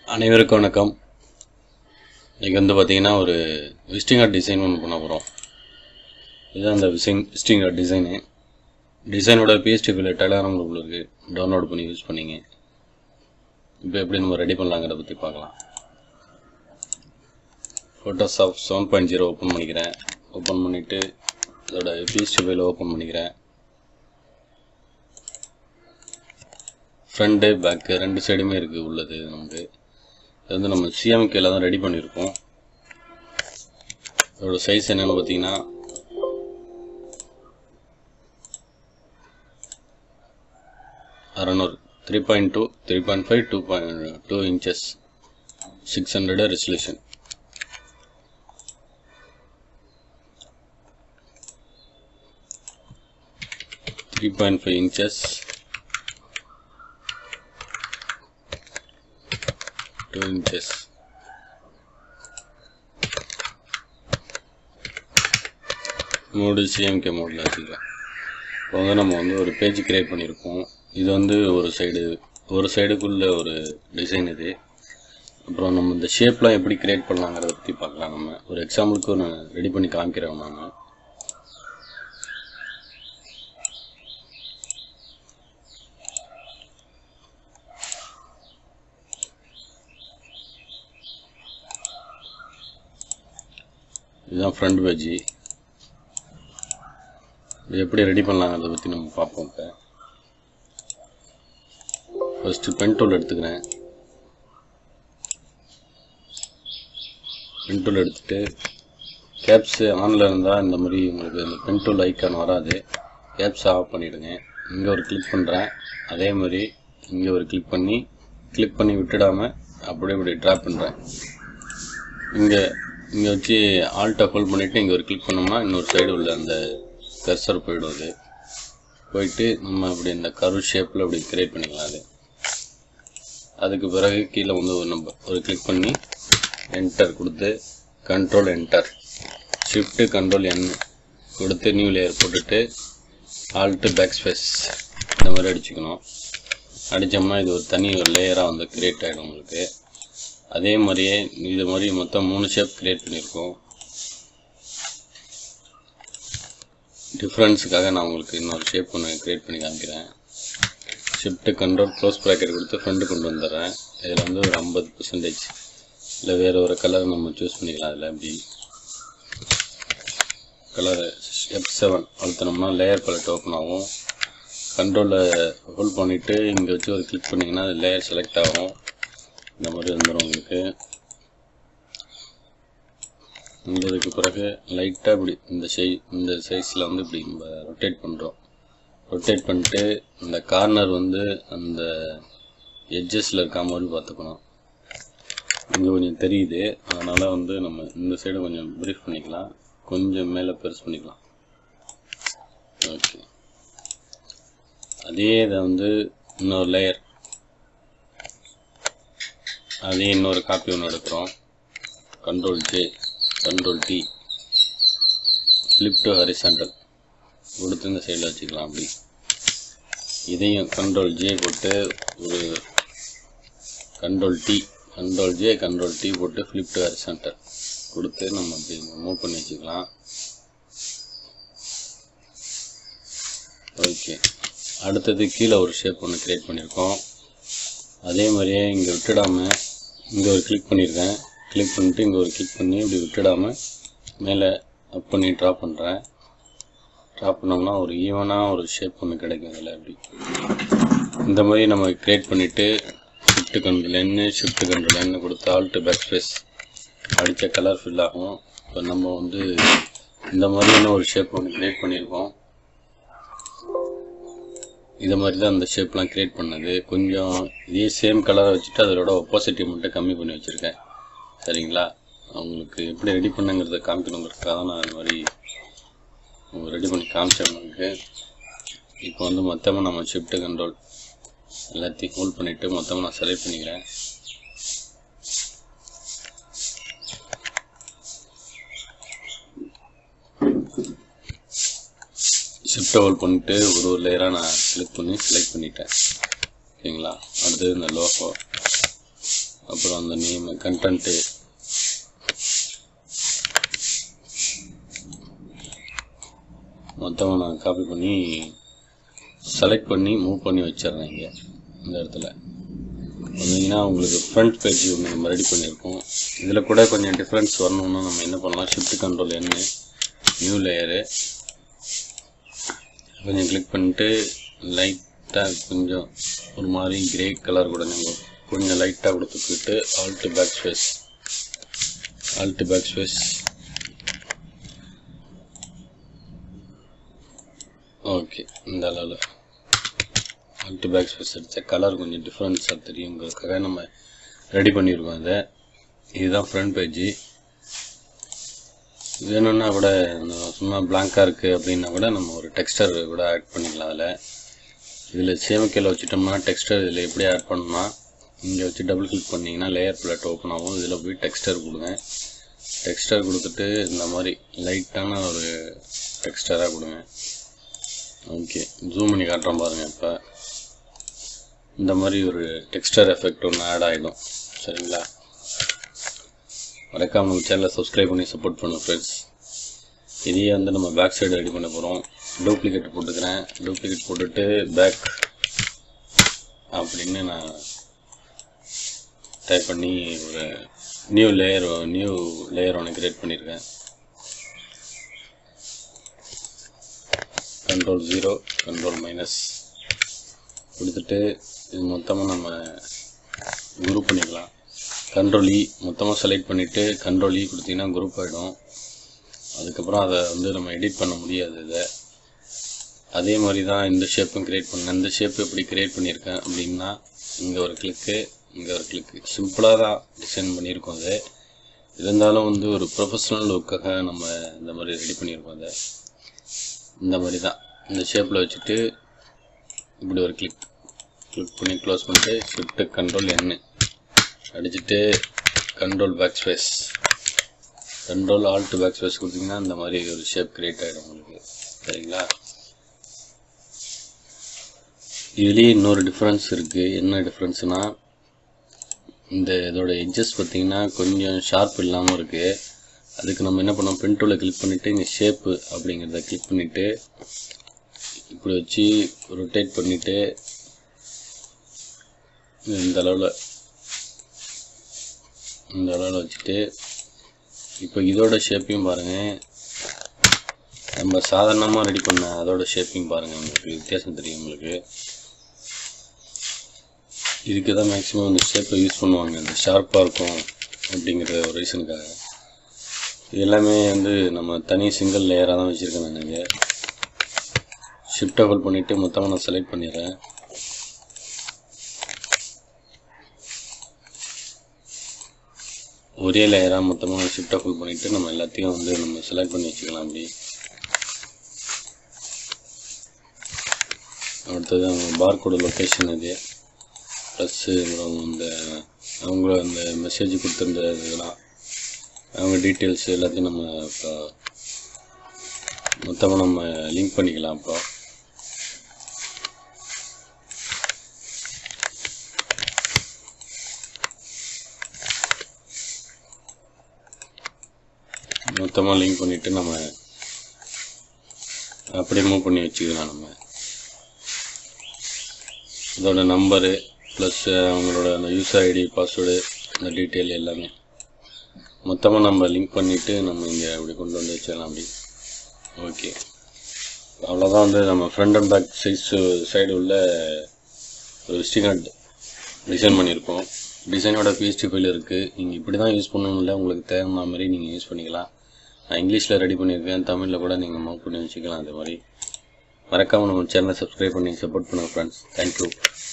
அனைவருக்கும் வணக்கம் இன்றைக்கி வந்து பார்த்தீங்கன்னா ஒரு விசிட்டிங் கார்டு டிசைன் ஒன்று பண்ண போகிறோம் இதுதான் அந்த விசிங் விசிட்டிங் கார்டு டிசைனு டிசைனோட பிஎஸ்டி ஃபைல் டெலகிராம் குரூப்பில் இருக்குது டவுன்லோட் பண்ணி யூஸ் பண்ணிங்க இப்போ எப்படி நம்ம ரெடி பண்ணலாங்கிறத பற்றி பார்க்கலாம் Photoshop seven point zero open பண்ணிக்கிறேன் ஓப்பன் பண்ணிவிட்டு இதோட பிஎஸ்டி ஃபைல் ஓப்பன் பண்ணிக்கிறேன் ஃப்ரண்ட்டு பேக்கு ரெண்டு சைடுமே இருக்குது உள்ளது நமக்கு இது வந்து நம்ம சிஎம்கேல தான் ரெடி பண்ணியிருக்கோம் இதோட சைஸ் என்னென்னு பார்த்தீங்கன்னா அறநூறு three point two three point five two point two inches six hundred resolution three point five inches two inches mode CMYK மோடில் வச்சுக்கலாம் இப்போ வந்து நம்ம வந்து ஒரு பேஜ் கிரியேட் பண்ணியிருக்கோம் இது வந்து ஒரு சைடு ஒரு சைடுக்குள்ள ஒரு டிசைன் இது அப்புறம் நம்ம இந்த ஷேப்லாம் எப்படி கிரியேட் பண்ணலாங்கிறத பற்றி பார்க்கலாம் நம்ம ஒரு எக்ஸாம்பிளுக்கு ஒன்று ரெடி பண்ணி காமிக்கிறேன் நான் இதுதான் ஃப்ரண்ட் பேஜ் இது எப்படி ரெடி பண்ணலாங்கிறத பற்றி நம்ம பார்ப்போம் இப்போ ஃபஸ்ட்டு பென் டூல் எடுத்துக்கிறேன் பென் டூல் எடுத்துகிட்டு கேப்ஸு ஆனில் இருந்தால் இந்த மாதிரி உங்களுக்கு இந்த பென் டூல் ஐக்கான் வராது கேப்ஸ் ஆஃப் பண்ணிவிடுங்க இங்கே ஒரு கிளிக் பண்ணுறேன் அதே மாதிரி இங்கே ஒரு கிளிக் பண்ணி கிளிக் பண்ணி விட்டுடாமல் அப்படியே இப்படி ட்ராப் பண்ணுறேன் இங்கே இங்கே வச்சு ஆல்ட்டை ஹோல்ட் பண்ணிவிட்டு இங்கே ஒரு கிளிக் பண்ணோம்னா இன்னொரு சைடு உள்ள அந்த கர்சர் போயிடும் அது போயிட்டு நம்ம அப்படி இந்த கரு ஷேப்பில் அப்படி கிரியேட் பண்ணிக்கலாம் அது அதுக்கு பிறகு கீழே வந்து ஒரு நம்ம ஒரு கிளிக் பண்ணி என்டர் கொடுத்து control enter shift control N கொடுத்து நியூ லேயர் போட்டுட்டு ஆல்ட்டு பேக் ஸ்பேஸ் இந்த மாதிரி அடிச்சுக்கணும் அடித்தோம்னா இது ஒரு தனி ஒரு லேயராக வந்து கிரியேட் ஆகிடும் உங்களுக்கு அதே மாதிரியே இது மாதிரி மொத்தம் மூணு ஷேப் கிரியேட் பண்ணியிருக்கோம் டிஃப்ரென்ஸுக்காக நான் உங்களுக்கு இன்னொரு ஷேப் ஒன்று கிரியேட் பண்ணி காமிக்கிறேன் ஷிஃப்ட்டு கண்ட்ரோல் க்ளோஸ் ப்ராக்கெட் கொடுத்து ஃப்ரண்ட் கொண்டு வந்துடுறேன் இதில் வந்து ஒரு ஐம்பது பர்சன்டேஜ் இல்லை வேறு ஒரு கலர் நம்ம சூஸ் பண்ணிக்கலாம் அதில் அப்படி கலர் எஃப் செவன் அழுத்தினோம்னா லேயர் பலட் ஓப்பன் ஆகும் கண்ட்ரோலில் ஹோல்ட் பண்ணிவிட்டு இங்கே வச்சு ஒரு கிளிக் பண்ணிங்கன்னா லேயர் செலக்ட் ஆகும் இந்த மாதிரி வந்துடும் உங்களுக்கு வந்ததுக்கு பிறகு லைட்டாக இப்படி இந்த சை இந்த சைஸில் வந்து இப்படி நம்ம ரொட்டேட் பண்ணுறோம் ரொட்டேட் பண்ணிட்டு இந்த கார்னர் வந்து அந்த எட்ஜஸில் இருக்கா மாதிரி பார்த்துக்கணும் இங்கே கொஞ்சம் தெரியுது அதனால் வந்து நம்ம இந்த சைடு கொஞ்சம் ப்ரீஃப் பண்ணிக்கலாம் கொஞ்சம் மேலே பெருசு பண்ணிக்கலாம் ஓகே அதே இதை வந்து இன்னொரு லேயர் அதே இன்னொரு காப்பி ஒன்று எடுக்கிறோம் control J control D flip to horizontal கொடுத்து இந்த சைடில் வச்சுக்கலாம் அப்படி இதையும் கண்ட்ரோல் ஜே போட்டு ஒரு control D control J control D போட்டு ஃப்ளிப் டு ஹரிசாண்டல் கொடுத்து நம்ம அப்படி மூவ் பண்ணி வச்சுக்கலாம் ஓகே அடுத்தது கீழே ஒரு ஷேப் ஒன்று க்ரியேட் பண்ணியிருக்கோம் அதே மாதிரியே இங்கே விட்டுடாமல் இங்கே ஒரு கிளிக் பண்ணியிருக்கேன் கிளிக் பண்ணிட்டு இங்கே ஒரு கிளிக் பண்ணி இப்படி விட்டுடாமல் மேலே அப் பண்ணி ட்ரா பண்ணுறேன் ட்ரா பண்ணோம்னா ஒரு ஈவனாக ஒரு ஷேப் ஒன்று கிடைக்கும் இதில் அப்படி இந்த மாதிரி நம்ம க்ரியேட் பண்ணிவிட்டு ஷிஃப்ட்டு கண்ட்ரோல் என்ன ஷிஃப்ட்டு கண்ட்ரோல் என்ன கொடுத்து ஆல்ட்டு பேக் ஸ்பேஸ் அடித்த கலர் ஃபில் ஆகும் இப்போ நம்ம வந்து இந்த மாதிரியான ஒரு ஷேப் ஒன்று க்ரியேட் பண்ணியிருக்கோம் இதை மாதிரி தான் அந்த ஷேப்லாம் க்ரியேட் பண்ணது கொஞ்சம் இதே சேம் கலரை வச்சுட்டு அதோட ஒப்போசிட்டி மட்டும் கம்மி பண்ணி வச்சுருக்கேன் சரிங்களா அவங்களுக்கு எப்படி ரெடி பண்ணுங்கிறத காமிக்கணுங்கிறதுக்காக தான் நான் அது மாதிரி ரெடி பண்ணி காமிச்சேன் உங்களுக்கு இப்போ வந்து மொத்தமாக நம்ம ஷிஃப்ட்டு கண்ட்ரோல் எல்லாத்தையும் ஹோல்ட் பண்ணிவிட்டு மொத்தமாக நான் செலக்ட் பண்ணிக்கிறேன் ஷிஃப்ட்டை ஹோல்ட் பண்ணிட்டு ஒரு ஒரு லேயராக நான் கிளிக் பண்ணி செலக்ட் பண்ணிட்டேன் ஓகேங்களா அடுத்தது இந்த லோகோ அப்புறம் அந்த நேம் கண்டென்ட்டு மொத்தமாக நான் காப்பி பண்ணி செலக்ட் பண்ணி மூவ் பண்ணி வச்சிடுறேன் இங்கே இந்த இடத்துல வந்தீங்கன்னா உங்களுக்கு ஃப்ரண்ட் பேஜ் ஒன்று நம்ம ரெடி பண்ணியிருக்கோம் இதில் கூட கொஞ்சம் டிஃப்ரென்ஸ் வரணும்னா நம்ம என்ன பண்ணலாம் ஷிஃப்ட் கண்ட்ரோல் என்ன நியூ லேயரு கொஞ்சம் கிளிக் பண்ணிட்டு லைட்டாக கொஞ்சம் ஒரு மாதிரி கிரே கலர் கூட நம்ம கொஞ்சம் லைட்டாக கொடுத்துக்கிட்டு alt backspace alt backspace okay இந்த அளவில் ஆல்ட்டு பேக் ஸ்பேஸ் அடித்தா கலர் கொஞ்சம் டிஃப்ரென்ஸாக தெரியுங்கிறதுக்காக நம்ம ரெடி பண்ணியிருக்கோம் இதை இதுதான் ஃப்ரண்ட் பேஜு வேணும்னா கூட நம்ம சும்மா பிளாங்காக இருக்குது அப்படின்னா கூட நம்ம ஒரு டெக்ஸ்டர் கூட ஆட் பண்ணிக்கலாம் அதில் இதில் சேமிக்கையில் வச்சுட்டோம்னா டெக்ஸ்டர் இதில் எப்படி ஆட் பண்ணணும்னா இங்கே வச்சு டபுள் கிளிக் பண்ணிங்கன்னா லேயர் பிளேட் ஓப்பன் ஆகும் இதில் போய் டெக்ஸ்டர் கொடுங்க டெக்ஸ்டர் கொடுத்துட்டு இந்த மாதிரி லைட்டான ஒரு டெக்ஸ்டராக கொடுங்க ஓகே ஜூம் பண்ணி காட்டுறோம் பாருங்கள் இப்போ இந்த மாதிரி ஒரு டெக்ஸ்டர் எஃபெக்ட் ஒன்று ஆட் ஆகிடும் சரிங்களா மறக்காம நம்ம சேனலை சப்ஸ்கிரைப் பண்ணி சப்போர்ட் பண்ணுங்க ஃப்ரெண்ட்ஸ் இதையே வந்து நம்ம பேக் சைடு ரெடி பண்ண போகிறோம் டூப்ளிகேட் போட்டுக்கிறேன் டூப்ளிகேட் போட்டுட்டு பேக் அப்படின்னு நான் டைப் பண்ணி ஒரு நியூ லேயர் நியூ லேயர் ஒன்று கிரியேட் பண்ணியிருக்கேன் கண்ட்ரோல் ஜீரோ கண்ட்ரோல் மைனஸ் கொடுத்துட்டு இது மொத்தமாக நம்ம குரூப் பண்ணிக்கலாம் கண்ட்ரோல் இ மொத்தமாக செலக்ட் பண்ணிவிட்டு கண்ட்ரோல் இ கொடுத்தீங்கன்னா குரூப் ஆகிடும் அதுக்கப்புறம் அதை வந்து நம்ம எடிட் பண்ண முடியாது இதை அதே மாதிரி தான் இந்த ஷேப்பும் கிரியேட் பண்ணேன் இந்த ஷேப் எப்படி கிரியேட் பண்ணியிருக்கேன் அப்படின்னா இங்கே ஒரு கிளிக்கு இங்கே ஒரு கிளிக்கு சிம்பிளாக தான் டிசைன் பண்ணியிருக்கோம் அது இருந்தாலும் வந்து ஒரு ப்ரொஃபஷ்னல் லுக்காக நம்ம இந்த மாதிரி ரெடி பண்ணியிருக்கோம் அதை இந்த மாதிரி தான் இந்த ஷேப்பில் வச்சுட்டு இப்படி ஒரு கிளிக் கிளிக் பண்ணி க்ளோஸ் பண்ணிட்டு ஷிஃப்ட்டு கண்ட்ரோல் என்னு அடிச்சுட்டு control backspace control alt backspace கொடுத்தீங்கன்னா இந்த மாதிரி ஒரு ஷேப் கிரியேட் ஆகிடும் உங்களுக்கு சரிங்களா இதுலேயே இன்னொரு டிஃப்ரென்ஸ் இருக்குது என்ன டிஃப்ரென்ஸ்னால் இந்த இதோட எட்ஜஸ் பார்த்தீங்கன்னா கொஞ்சம் ஷார்ப் இல்லாமல் இருக்குது அதுக்கு நம்ம என்ன பண்ணோம் பென் டூலை கிளிக் பண்ணிவிட்டு இங்கே ஷேப்பு அப்படிங்கிறத கிளிக் பண்ணிவிட்டு இப்படி வச்சு ரொட்டேட் பண்ணிவிட்டு இந்த அளவில் இந்த அளவில் வச்சுட்டு இப்போ இதோட ஷேப்பையும் பாருங்கள் நம்ம சாதாரணமாக ரெடி பண்ண அதோட ஷேப்பிங் பாருங்கள் உங்களுக்கு வித்தியாசம் தெரியும் உங்களுக்கு இதுக்கு தான் மேக்ஸிமம் இந்த ஷேப்பை யூஸ் பண்ணுவாங்க இந்த ஷார்ப்பாக இருக்கும் அப்படிங்கிற ஒரு ரீசனுக்காக இது எல்லாமே வந்து நம்ம தனி சிங்கிள் லேயராக தான் வச்சுருக்கேன் நான் இங்கே ஷிஃப்ட் ஹோல்ட் பண்ணிவிட்டு மொத்தமாக நான் செலக்ட் பண்ணிடுறேன் ஒரே லேயராக மொத்தமாக ஷிஃப்ட் ஹோல்ட் பண்ணிவிட்டு நம்ம எல்லாத்தையும் வந்து நம்ம செலக்ட் பண்ணி வச்சுக்கலாம் அப்படி அடுத்தது அவங்க பார்கோட லொக்கேஷன் இது ப்ளஸ்ஸு அப்புறம் இந்த அவங்க அந்த மெசேஜ் கொடுத்துருந்த இதெல்லாம் அவங்க டீட்டெயில்ஸ் எல்லாத்தையும் நம்ம இப்போ மொத்தமாக நம்ம லிங்க் பண்ணிக்கலாம் இப்போ மொத்தமாக லிங்க் பண்ணிவிட்டு நம்ம அப்படியே மூவ் பண்ணி வச்சுக்கலாம் நம்ம இதோட நம்பரு ப்ளஸ் அவங்களோட அந்த யூசர் ஐடி பாஸ்வேர்டு அந்த டீட்டெயில் எல்லாமே மொத்தமாக நம்ம லிங்க் பண்ணிவிட்டு நம்ம இங்கே அப்படி கொண்டு வந்து வச்சிடலாம் அப்படி ஓகே அவ்வளோதான் வந்து நம்ம front and back size side உள்ள ஒரு விசிட்டிங் கார்டு டிசைன் பண்ணியிருக்கோம் டிசைனோட பிஎஸ்டி ஃபைல் இருக்குது நீங்கள் இப்படி தான் யூஸ் பண்ணணும் இல்லை உங்களுக்கு தேவையான மாதிரி நீங்கள் யூஸ் பண்ணிக்கலாம் நான் இங்கிலீஷில் ரெடி பண்ணியிருக்கேன் தமிழில் கூட நீங்கள் மூவ் பண்ணி வச்சுக்கலாம் அதே மாதிரி மறக்காமல் நம்ம சேனலை சப்ஸ்கிரைப் பண்ணி சப்போர்ட் பண்ணுங்கள் ஃப்ரெண்ட்ஸ் தேங்க்யூ